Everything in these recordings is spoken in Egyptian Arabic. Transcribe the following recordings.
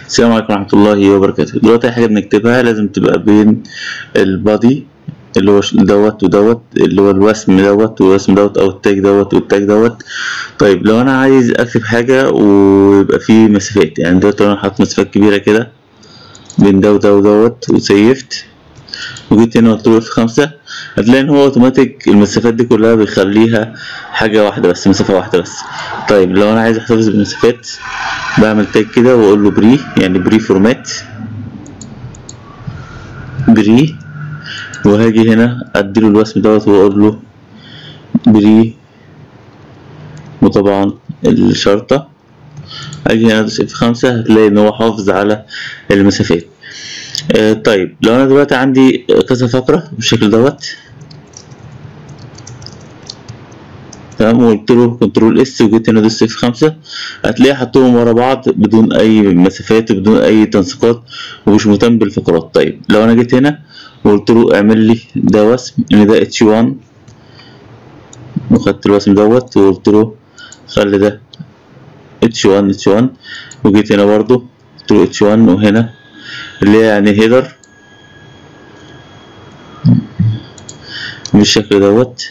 السلام عليكم ورحمة الله وبركاته دلوقتي أي حاجة بنكتبها لازم تبقى بين البادي اللي هو دوت ودوت اللي هو الوسم دوت والوسم دوت أو التاج دوت والتاج دوت طيب لو أنا عايز أكتب حاجة ويبقى فيه مسافات يعني دلوقتي لو أنا حاطط مسافات كبيرة كده بين ده وده ودوت وسيفت وجيت هنا قلت له اف خمسة هتلاقي ان هو اوتوماتيك المسافات دي كلها بيخليها حاجة واحدة بس مسافة واحدة بس طيب لو انا عايز احتفظ بالمسافات بعمل تاج كده واقول له بري يعني بري فورمات بري وهاجي هنا اديله الوسم دوت واقول له بري وطبعا الشرطة اجي هنا ادوس اف خمسة هتلاقي ان هو حافظ على المسافات آه طيب لو انا دلوقتي عندي كذا فقرة بالشكل دوت تمام وقلت له كنترول اس وجيت هنا دوست اف خمسة هتلاقي حطهم ورا بعض بدون اي مسافات وبدون اي تنسيقات ومش مهتم بالفقرات طيب لو انا جيت هنا وقلت له اعمل لي ده وسم ان ده اتش 1 وخدت الوسم دوت وقلت له خلي ده اتش 1 اتش 1 وجيت هنا برضو قلت له اتش 1 وهنا اللي هي يعني هيدر بالشكل دوت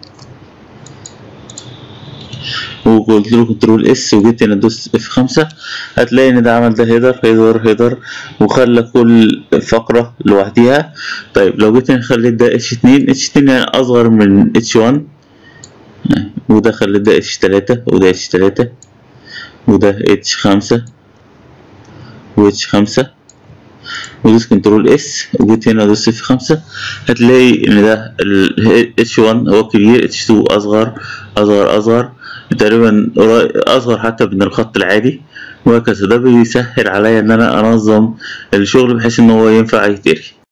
وقلت له كنترول اس وجيت هنا دوست اف خمسة هتلاقي ان ده عمل ده هيدر هيدر هيدر وخلى كل فقرة لوحديها طيب لو جيت هنا خليت ده اتش اتنين اتش اتنين يعني اصغر من اتش وان وده خليت ده اتش تلاتة وده اتش تلاتة وده اتش خمسة واتش خمسة ودوس كنترول اس وجيت هنا ادوس اف خمسة هتلاقي ان ده ال اتش 1 هو كبير اتش 2 اصغر اصغر اصغر تقريبا اصغر حتى من الخط العادي وهكذا ده بيسهل عليا ان انا انظم الشغل بحيث ان هو ينفع يتقري